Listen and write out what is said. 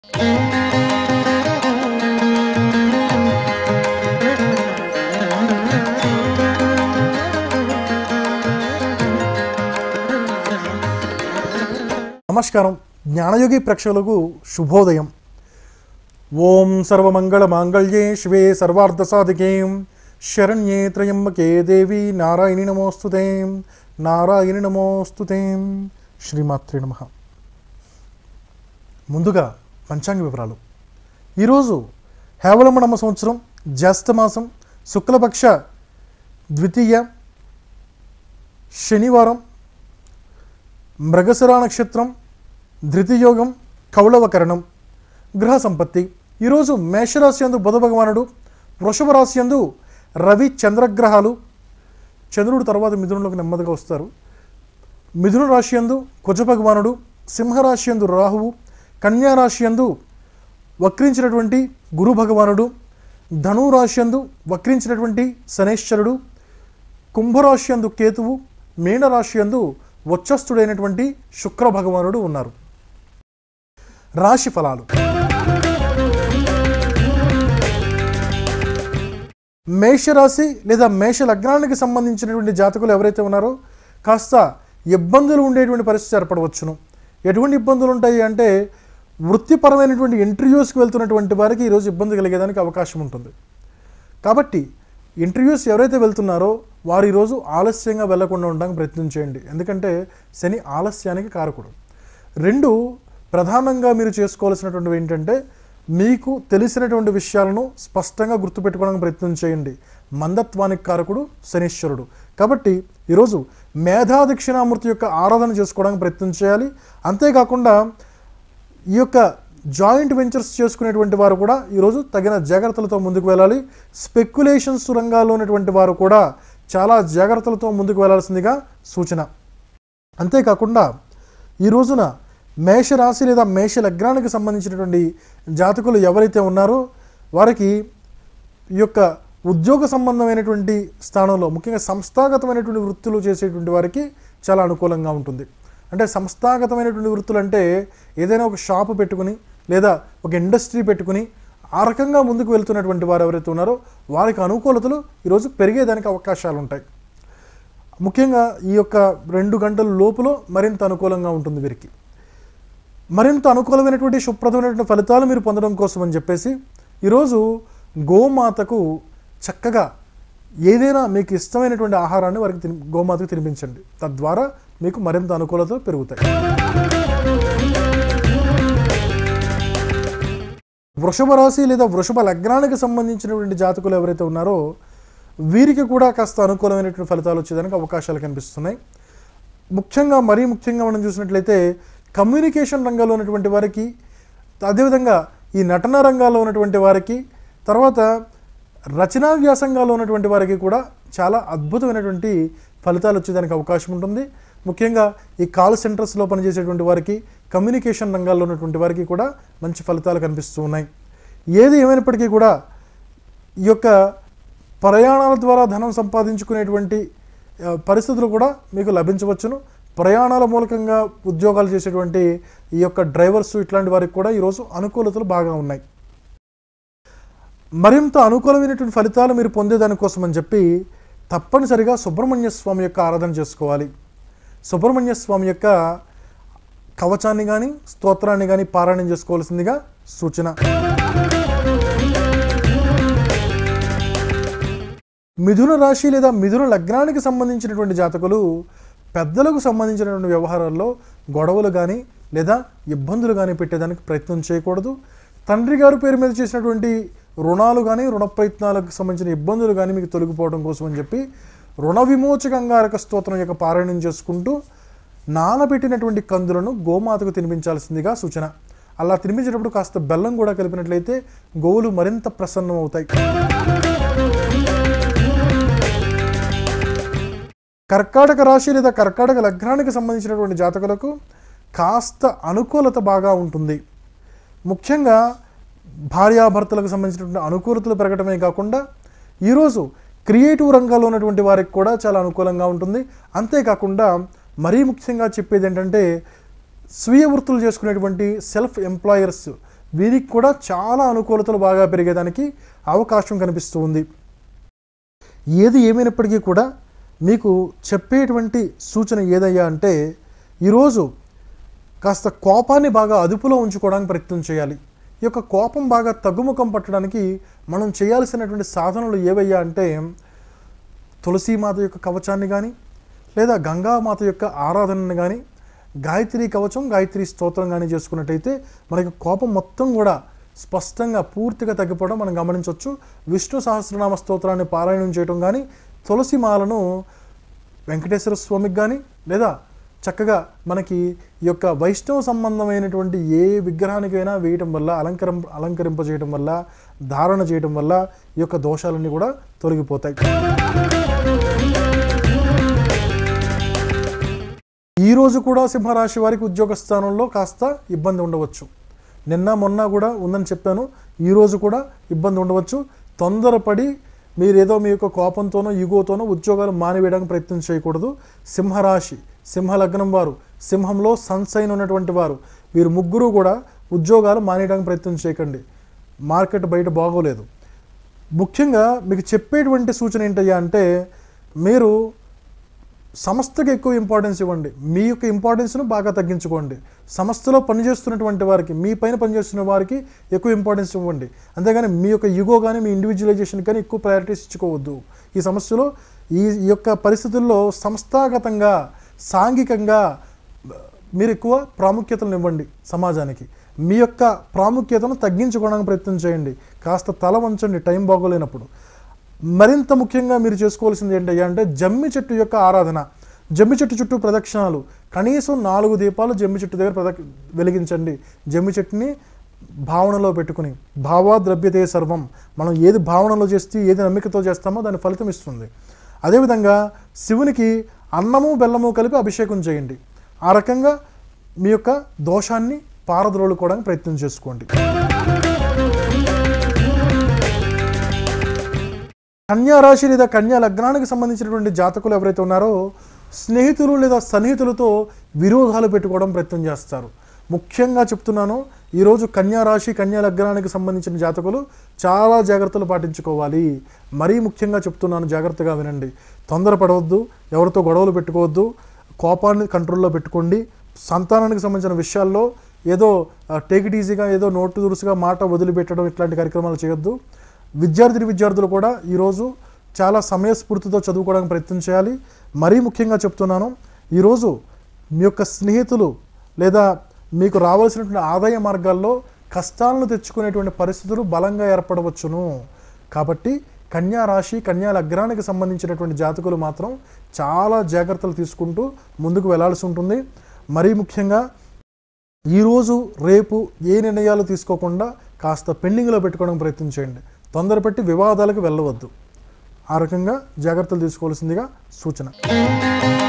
నమస్కారం జ్ఞానయోగి ప్రేక్షకులకు శుభోదయం ఓం సర్వమంగళ మాంగళ్యే శివే సర్వార్థ సాధికే శరణ్యే త్రయంబకే దేవి నారాయణి నమోస్తుతే నారాయణి నమోస్తుతే శ్రీమాత్రే నమ ముందుగా పంచాంగ వివరాలు ఈరోజు హేవలమణమ సంవత్సరం జ్యేష్ఠ మాసం శుక్లపక్ష ద్వితీయ శనివారం మృగశిరా నక్షత్రం ధృతియోగం కౌళవకరణం గ్రహ సంపత్తి ఈరోజు మేషరాశి యందు బుధ భగవానుడు వృషభ రాశి యందు రవి చంద్రగ్రహాలు చంద్రుడు తర్వాత మిథునంలోకి నెమ్మదిగా వస్తారు మిథున రాశి యందు కుజ భగవానుడు సింహరాశి యందు రాహువు కన్యా రాశి యందు వక్రించినటువంటి గురు భగవానుడు ధను రాశి యందు వక్రించినటువంటి శనేశ్వరుడు కుంభరాశి యందు కేతువు మీనరాశి యందు వచ్చస్థుడైనటువంటి శుక్ర భగవానుడు ఉన్నారు రాశి ఫలాలు మేషరాశి లేదా మేష లగ్నానికి సంబంధించినటువంటి జాతకులు ఎవరైతే ఉన్నారో కాస్త ఇబ్బందులు ఉండేటువంటి పరిస్థితి ఏర్పడవచ్చును ఎటువంటి ఇబ్బందులు ఉంటాయి అంటే వృత్తిపరమైనటువంటి ఇంటర్వ్యూస్కి వెళ్తున్నటువంటి వారికి ఈరోజు ఇబ్బంది కలిగేదానికి అవకాశం ఉంటుంది కాబట్టి ఇంటర్వ్యూస్ ఎవరైతే వెళ్తున్నారో వారు ఈరోజు ఆలస్యంగా వెళ్లకుండా ఉండడానికి ప్రయత్నం చేయండి ఎందుకంటే శని ఆలస్యానికి కారకుడు రెండు ప్రధానంగా మీరు చేసుకోవాల్సినటువంటివి ఏంటంటే మీకు తెలిసినటువంటి విషయాలను స్పష్టంగా గుర్తుపెట్టుకోవడానికి ప్రయత్నం చేయండి మందత్వానికి కారకుడు శనీశ్వరుడు కాబట్టి ఈరోజు మేధా దక్షిణామూర్తి యొక్క ఆరాధన చేసుకోవడానికి ప్రయత్నం చేయాలి అంతేకాకుండా ఈ యొక్క జాయింట్ వెంచర్స్ చేసుకునేటువంటి వారు కూడా ఈరోజు తగిన జాగ్రత్తలతో ముందుకు వెళ్ళాలి స్పెక్యులేషన్స్ రంగాల్లో ఉన్నటువంటి వారు కూడా చాలా జాగ్రత్తలతో ముందుకు వెళ్ళాల్సిందిగా సూచన అంతేకాకుండా ఈ రోజున మేష రాశి లేదా మేష లగ్నానికి సంబంధించినటువంటి జాతకులు ఎవరైతే ఉన్నారో వారికి ఈ యొక్క ఉద్యోగ సంబంధమైనటువంటి స్థానంలో ముఖ్యంగా సంస్థాగతమైనటువంటి వృత్తులు చేసేటువంటి వారికి చాలా అనుకూలంగా ఉంటుంది అంటే సంస్థాగతమైనటువంటి వృత్తులు అంటే ఏదైనా ఒక షాపు పెట్టుకుని లేదా ఒక ఇండస్ట్రీ పెట్టుకుని ఆ రకంగా ముందుకు వెళ్తున్నటువంటి వారు ఎవరైతే ఉన్నారో వారికి అనుకూలతలు ఈరోజు పెరిగేదానికి అవకాశాలు ఉంటాయి ముఖ్యంగా ఈ యొక్క రెండు గంటల లోపులో మరింత అనుకూలంగా ఉంటుంది వీరికి మరింత అనుకూలమైనటువంటి శుభ్రతమైనటువంటి ఫలితాలు మీరు పొందడం కోసం అని చెప్పేసి ఈరోజు గోమాతకు చక్కగా ఏదైనా మీకు ఇష్టమైనటువంటి ఆహారాన్ని వారికి తిని గోమాతకు తినిపించండి తద్వారా మీకు మరింత అనుకూలతలు పెరుగుతాయి వృషభ రాశి లేదా వృషభ లగ్నానికి సంబంధించినటువంటి జాతకులు ఎవరైతే ఉన్నారో వీరికి కూడా కాస్త అనుకూలమైనటువంటి ఫలితాలు వచ్చేదానికి అవకాశాలు కనిపిస్తున్నాయి ముఖ్యంగా మరీ ముఖ్యంగా మనం చూసినట్లయితే కమ్యూనికేషన్ రంగంలో ఉన్నటువంటి వారికి అదేవిధంగా ఈ నటన రంగాల్లో ఉన్నటువంటి వారికి తర్వాత రచనా వ్యాసంగాల్లో ఉన్నటువంటి వారికి కూడా చాలా అద్భుతమైనటువంటి ఫలితాలు వచ్చేదానికి అవకాశం ఉంటుంది ముఖ్యంగా ఈ కాల్ సెంటర్స్లో పనిచేసేటువంటి వారికి కమ్యూనికేషన్ రంగాల్లో ఉన్నటువంటి వారికి కూడా మంచి ఫలితాలు కనిపిస్తూ ఉన్నాయి ఏది ఏమైనప్పటికీ కూడా ఈ యొక్క ప్రయాణాల ద్వారా ధనం సంపాదించుకునేటువంటి ఆ, పరిస్థితులు కూడా మీకు లభించవచ్చును ప్రయాణాల మూలకంగా ఉద్యోగాలు చేసేటువంటి ఈ యొక్క డ్రైవర్స్ ఇట్లాంటి వారికి కూడా ఈరోజు అనుకూలతలు బాగా ఉన్నాయి మరింత అనుకూలమైనటువంటి ఫలితాలు మీరు పొందేదానికోసం అని చెప్పి తప్పనిసరిగా సుబ్రహ్మణ్య స్వామి యొక్క ఆరాధన చేసుకోవాలి సుబ్రహ్మణ్య స్వామి యొక్క కవచాన్ని కానీ స్తోత్రాన్ని కానీ పారాయణం చేసుకోవాల్సిందిగా సూచన మిథున రాశి లేదా మిథున లగ్నానికి సంబంధించినటువంటి జాతకులు పెద్దలకు సంబంధించినటువంటి వ్యవహారాల్లో గొడవలు కానీ లేదా ఇబ్బందులు కానీ పెట్టేదానికి ప్రయత్నం చేయకూడదు తండ్రి గారి పేరు మీద చేసినటువంటి రుణాలు కానీ రుణ ప్రయత్నాలకు సంబంధించిన ఇబ్బందులు కానీ మీకు తొలగిపోవడం కోసం అని చెప్పి రుణ విమోచకంగారక స్తోత్రం యొక్క పారాయణం చేసుకుంటూ నానబెట్టినటువంటి కందులను గోమాతకు తినిపించాల్సిందిగా సూచన అలా తినిపించేటప్పుడు కాస్త బెల్లం కూడా కలిపినట్లయితే గోవులు మరింత ప్రసన్నం అవుతాయి కర్కాటక రాశి లేదా కర్కాటక లగ్నానికి సంబంధించినటువంటి జాతకులకు కాస్త అనుకూలత బాగా ఉంటుంది ముఖ్యంగా భార్యాభర్తలకు సంబంధించినటువంటి అనుకూలతలు పెరగటమే కాకుండా ఈరోజు క్రియేటివ్ రంగాల్లో ఉన్నటువంటి వారికి కూడా చాలా అనుకూలంగా ఉంటుంది అంతేకాకుండా మరీ ముఖ్యంగా చెప్పేది ఏంటంటే స్వీయ వృత్తులు చేసుకునేటువంటి సెల్ఫ్ ఎంప్లాయర్స్ వీరికి కూడా చాలా అనుకూలతలు బాగా పెరిగేదానికి అవకాశం కనిపిస్తూ ఉంది ఏది ఏమైనప్పటికీ కూడా మీకు చెప్పేటువంటి సూచన ఏదయ్యా అంటే ఈరోజు కాస్త కోపాన్ని బాగా అదుపులో ఉంచుకోవడానికి ప్రయత్నం చేయాలి ఈ యొక్క కోపం బాగా తగ్గుముఖం పట్టడానికి మనం చేయాల్సినటువంటి సాధనలు ఏవయ్యా అంటే తులసీమాత యొక్క కవచాన్ని కానీ లేదా గంగామాత యొక్క ఆరాధనని కానీ గాయత్రి కవచం గాయత్రి స్తోత్రం కానీ చేసుకున్నట్టయితే మనకి కోపం మొత్తం కూడా స్పష్టంగా పూర్తిగా తగ్గిపోవడం మనం గమనించవచ్చు విష్ణు సహస్రనామ స్తోత్రాన్ని పారాయణం చేయడం కానీ తులసి మాలను వెంకటేశ్వర స్వామికి కానీ లేదా చక్కగా మనకి ఈ యొక్క వైష్ణవ సంబంధమైనటువంటి ఏ విగ్రహానికైనా వేయటం వల్ల అలంకరం అలంకరింపజేయటం వల్ల ధారణ చేయటం వల్ల ఈ యొక్క దోషాలన్నీ కూడా తొలగిపోతాయి ఈ రోజు కూడా సింహరాశి వారికి ఉద్యోగ స్థానంలో కాస్త ఇబ్బంది ఉండవచ్చు నిన్న మొన్న కూడా ఉందని చెప్పాను ఈ రోజు కూడా ఇబ్బంది ఉండవచ్చు తొందరపడి మీరేదో మీ యొక్క కోపంతోనో ఈగోతోనో ఉద్యోగాలు మానివేయడానికి ప్రయత్నం చేయకూడదు సింహరాశి సింహ లగ్నం వారు సింహంలో సన్సైన్ ఉన్నటువంటి వారు వీరు ముగ్గురు కూడా ఉద్యోగాలు మానేయడానికి ప్రయత్నం చేయకండి మార్కెట్ బయట బాగోలేదు ముఖ్యంగా మీకు చెప్పేటువంటి సూచన ఏంటయ్యా అంటే మీరు సంస్థకి ఎక్కువ ఇంపార్టెన్స్ ఇవ్వండి మీ యొక్క ఇంపార్టెన్స్ను బాగా తగ్గించుకోండి సంస్థలో పనిచేస్తున్నటువంటి వారికి మీ పైన పనిచేస్తున్న వారికి ఎక్కువ ఇంపార్టెన్స్ ఇవ్వండి అంతేగాని మీ యొక్క యుగో కానీ మీ ఇండివిజువలైజేషన్ కానీ ఎక్కువ ప్రయారిటీస్ ఇచ్చుకోవద్దు ఈ సమస్యలో ఈ ఈ యొక్క పరిస్థితుల్లో సంస్థాగతంగా సాంఘికంగా మీరు ఎక్కువ ప్రాముఖ్యతను ఇవ్వండి సమాజానికి మీ యొక్క ప్రాముఖ్యతను తగ్గించుకోవడానికి ప్రయత్నం చేయండి కాస్త తల వంచండి టైం బాగోలేనప్పుడు మరింత ముఖ్యంగా మీరు చేసుకోవాల్సింది ఏంటయ్యా అంటే జమ్మి చెట్టు యొక్క ఆరాధన జమ్మి చెట్టు చుట్టూ ప్రదక్షిణాలు కనీసం నాలుగు దీపాలు జమ్మి చెట్టు దగ్గర ప్రదక్ వెలిగించండి జమ్మి చెట్టుని భావనలో పెట్టుకుని భావాద్రవ్యతే సర్వం మనం ఏది భావనలో చేస్తే ఏది నమ్మికతో చేస్తామో దాని ఫలితం ఇస్తుంది అదేవిధంగా శివునికి అన్నము బెల్లము కలిపి అభిషేకం చేయండి ఆ రకంగా మీ యొక్క దోషాన్ని పారద్రోలుకోవడానికి ప్రయత్నం చేసుకోండి కన్యా రాశి లేదా కన్యా లగ్నానికి సంబంధించినటువంటి జాతకులు ఎవరైతే ఉన్నారో స్నేహితులు లేదా సన్నిహితులతో విరోధాలు పెట్టుకోవడం ప్రయత్నం చేస్తారు ముఖ్యంగా చెప్తున్నాను ఈరోజు కన్యా రాశి కన్యా లగ్నానికి సంబంధించిన జాతకులు చాలా జాగ్రత్తలు పాటించుకోవాలి మరీ ముఖ్యంగా చెప్తున్నాను జాగ్రత్తగా వినండి తొందరపడవద్దు ఎవరితో గొడవలు పెట్టుకోవద్దు కోపాన్ని కంట్రోల్లో పెట్టుకోండి సంతానానికి సంబంధించిన విషయాల్లో ఏదో టేక్ ఇట్ ఈజీగా ఏదో నోటు దురుసుగా మాట వదిలిపెట్టడం ఇట్లాంటి కార్యక్రమాలు చేయొద్దు విద్యార్థిని విద్యార్థులు కూడా ఈరోజు చాలా సమయస్ఫూర్తితో చదువుకోవడానికి ప్రయత్నం చేయాలి మరీ ముఖ్యంగా చెప్తున్నాను ఈరోజు మీ యొక్క స్నేహితులు లేదా మీకు రావాల్సినటువంటి ఆదాయ మార్గాల్లో కష్టాలను తెచ్చుకునేటువంటి పరిస్థితులు బలంగా ఏర్పడవచ్చును కాబట్టి కన్యా రాశి కన్యా లగ్నానికి సంబంధించినటువంటి జాతకులు మాత్రం చాలా జాగ్రత్తలు తీసుకుంటూ ముందుకు వెళ్లాల్సి ఉంటుంది మరీ ముఖ్యంగా ఈరోజు రేపు ఏ నిర్ణయాలు తీసుకోకుండా కాస్త పెండింగ్లో పెట్టుకోవడానికి ప్రయత్నం చేయండి తొందరపెట్టి వివాదాలకు వెళ్ళవద్దు ఆ రకంగా జాగ్రత్తలు తీసుకోవాల్సిందిగా సూచన